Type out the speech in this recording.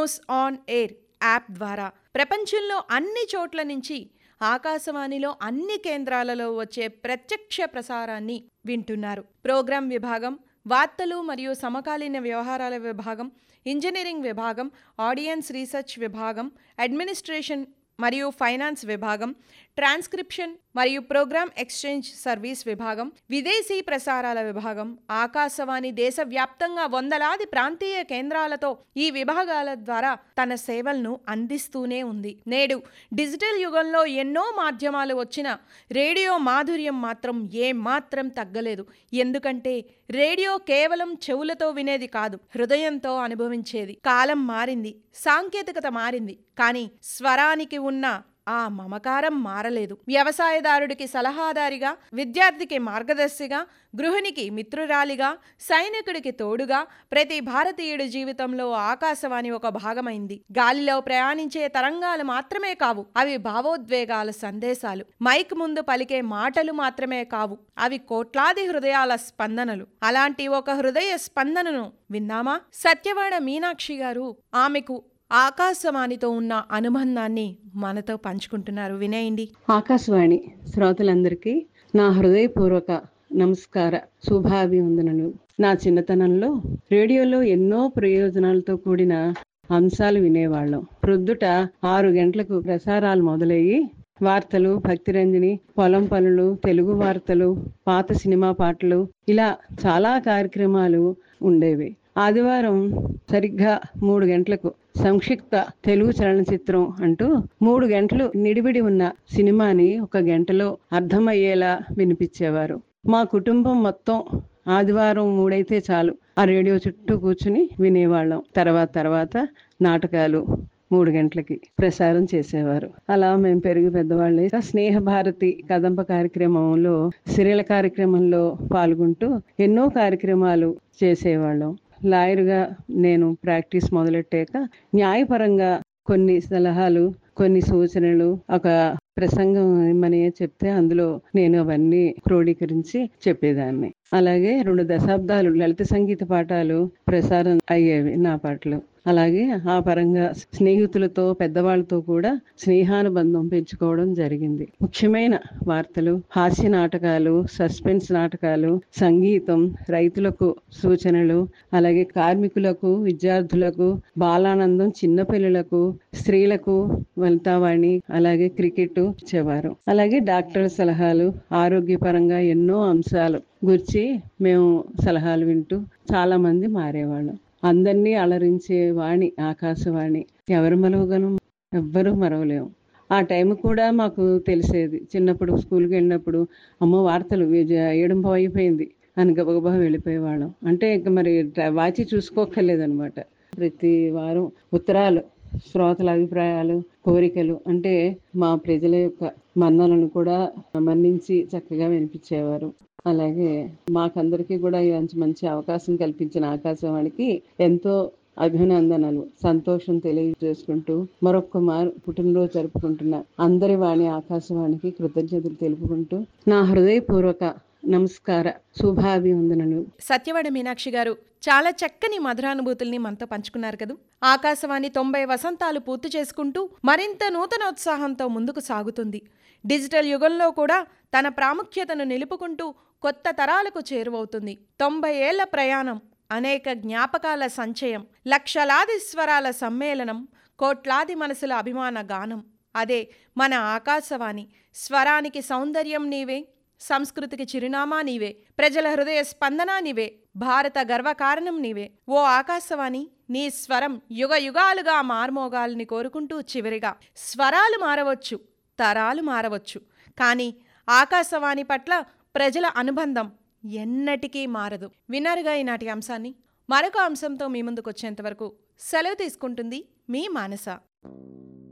news on air app ద్వారా ప్రపంచంలో అన్ని చోట్ల నుంచి ఆకాశవాణిలో అన్ని కేంద్రాలలో వచ్చే ప్రత్యక్ష ప్రసారాన్ని వింటున్నారు ప్రోగ్రాం విభాగం వార్తలు మరియు సమకాలీన వ్యవహారాల విభాగం ఇంజనీరింగ్ విభాగం ఆడియన్స్ రీసెర్చ్ విభాగం అడ్మినిస్ట్రేషన్ మరియు ఫైనాన్స్ విభాగం ట్రాన్స్క్రిప్షన్ మరియు ప్రోగ్రామ్ ఎక్స్చేంజ్ సర్వీస్ విభాగం విదేశీ ప్రసారాల విభాగం ఆకాశవాణి దేశవ్యాప్తంగా వందలాది ప్రాంతీయ కేంద్రాలతో ఈ విభాగాల ద్వారా తన సేవలను అందిస్తూనే ఉంది నేడు డిజిటల్ యుగంలో ఎన్నో మాధ్యమాలు వచ్చిన రేడియో మాధుర్యం మాత్రం ఏ మాత్రం తగ్గలేదు ఎందుకంటే రేడియో కేవలం చెవులతో వినేది కాదు హృదయంతో అనుభవించేది కాలం మారింది సాంకేతికత మారింది కానీ స్వరానికి ఉన్న ఆ మమకారం మారలేదు వ్యవసాయదారుడికి సలహాదారిగా విద్యార్థికి మార్గదర్శిగా గృహిణికి మిత్రురాలిగా సైనికుడికి తోడుగా ప్రతి భారతీయుడి జీవితంలో ఆకాశవాణి ఒక భాగమైంది గాలిలో ప్రయాణించే తరంగాలు మాత్రమే కావు అవి భావోద్వేగాల సందేశాలు మైక్ ముందు పలికే మాటలు మాత్రమే కావు అవి కోట్లాది హృదయాల స్పందనలు అలాంటి ఒక హృదయ స్పందనను విన్నామా సత్యవాడ మీనాక్షి గారు ఆమెకు ఆకాశవాణితో ఉన్న అనుబంధాన్ని మనతో పంచుకుంటున్నారు వినేయండి ఆకాశవాణి శ్రోతలందరికీ నా హృదయపూర్వక నమస్కార శుభాభివందనలు నా చిన్నతనంలో రేడియోలో ఎన్నో ప్రయోజనాలతో కూడిన అంశాలు వినేవాళ్ళం ప్రొద్దుట ఆరు గంటలకు ప్రసారాలు మొదలయ్యి వార్తలు భక్తిరంజని పొలం పనులు తెలుగు వార్తలు పాత సినిమా పాటలు ఇలా చాలా కార్యక్రమాలు ఉండేవి ఆదివారం సరిగ్గా మూడు గంటలకు సంక్షిప్త తెలుగు చలనచిత్రం అంటూ మూడు గంటలు నిడివిడి ఉన్న సినిమాని ఒక గంటలో అర్థమయ్యేలా వినిపించేవారు మా కుటుంబం మొత్తం ఆదివారం మూడైతే చాలు ఆ రేడియో చుట్టూ కూర్చుని వినేవాళ్ళం తర్వాత తర్వాత నాటకాలు మూడు గంటలకి ప్రసారం చేసేవారు అలా మేము పెరిగి పెద్దవాళ్ళే స్నేహ భారతి కదంప కార్యక్రమంలో సిరియల కార్యక్రమంలో పాల్గొంటూ ఎన్నో కార్యక్రమాలు చేసేవాళ్ళం లాయర్గా నేను ప్రాక్టీస్ మొదలెట్టాక న్యాయపరంగా కొన్ని సలహాలు కొన్ని సూచనలు ఒక ప్రసంగం ఏమని చెప్తే అందులో నేను అవన్నీ క్రోడీకరించి చెప్పేదాన్ని అలాగే రెండు దశాబ్దాలు లలిత సంగీత పాఠాలు ప్రసారం అయ్యేవి నా పాటలు అలాగే ఆ పరంగా స్నేహితులతో పెద్దవాళ్ళతో కూడా స్నేహానుబంధం పెంచుకోవడం జరిగింది ముఖ్యమైన వార్తలు హాస్య నాటకాలు సస్పెన్స్ నాటకాలు సంగీతం రైతులకు సూచనలు అలాగే కార్మికులకు విద్యార్థులకు బాలానందం చిన్నపిల్లలకు స్త్రీలకు వనితావాణి అలాగే క్రికెట్ ఇచ్చేవారు అలాగే డాక్టర్ సలహాలు ఆరోగ్యపరంగా ఎన్నో అంశాలు గురించి మేము సలహాలు వింటూ చాలా మంది మారేవాళ్ళం అందరినీ అలరించే వాణి ఆకాశవాణి ఎవరు మరవగలం ఎవ్వరూ మరవలేము ఆ టైం కూడా మాకు తెలిసేది చిన్నప్పుడు స్కూల్కి వెళ్ళినప్పుడు అమ్మ వార్తలు ఏడంపో అయిపోయింది అని గబగబా వెళ్ళిపోయేవాళ్ళం అంటే ఇంక మరి వాచి చూసుకోక్కర్లేదనమాట ప్రతి వారం ఉత్తరాలు శ్రోతల అభిప్రాయాలు కోరికలు అంటే మా ప్రజల యొక్క మన్నలను కూడా మన్నించి చక్కగా వినిపించేవారు అలాగే మాకందరికీ కూడా మంచి మంచి అవకాశం కల్పించిన ఆకాశవాణికి ఎంతో అభినందనలు సంతోషం తెలియజేసుకుంటూ మరొక్క మారు పుట్టినరోజు జరుపుకుంటున్న అందరి వాణి ఆకాశవాణికి కృతజ్ఞతలు తెలుపుకుంటూ నా హృదయపూర్వక నమస్కార శుభాభివందనలు సత్యవాడ మీనాక్షి గారు చాలా చక్కని మధురానుభూతుల్ని మనతో పంచుకున్నారు కదూ ఆకాశవాణి తొంభై వసంతాలు పూర్తి చేసుకుంటూ మరింత నూతనోత్సాహంతో ముందుకు సాగుతుంది డిజిటల్ యుగంలో కూడా తన ప్రాముఖ్యతను నిలుపుకుంటూ కొత్త తరాలకు చేరువవుతుంది తొంభై ఏళ్ల ప్రయాణం అనేక జ్ఞాపకాల సంచయం లక్షలాది స్వరాల సమ్మేళనం కోట్లాది మనసుల అభిమాన గానం అదే మన ఆకాశవాణి స్వరానికి సౌందర్యం నీవే సంస్కృతికి చిరునామా నీవే ప్రజల హృదయ స్పందన నీవే భారత గర్వకారణం నీవే ఓ ఆకాశవాణి నీ స్వరం యుగ యుగాలుగా మార్మోగాలని కోరుకుంటూ చివరిగా స్వరాలు మారవచ్చు తరాలు మారవచ్చు కానీ ఆకాశవాణి పట్ల ప్రజల అనుబంధం ఎన్నటికీ మారదు విన్నరుగా ఈనాటి అంశాన్ని మరొక అంశంతో మీ ముందుకు వచ్చేంత వరకు సెలవు తీసుకుంటుంది మీ మానస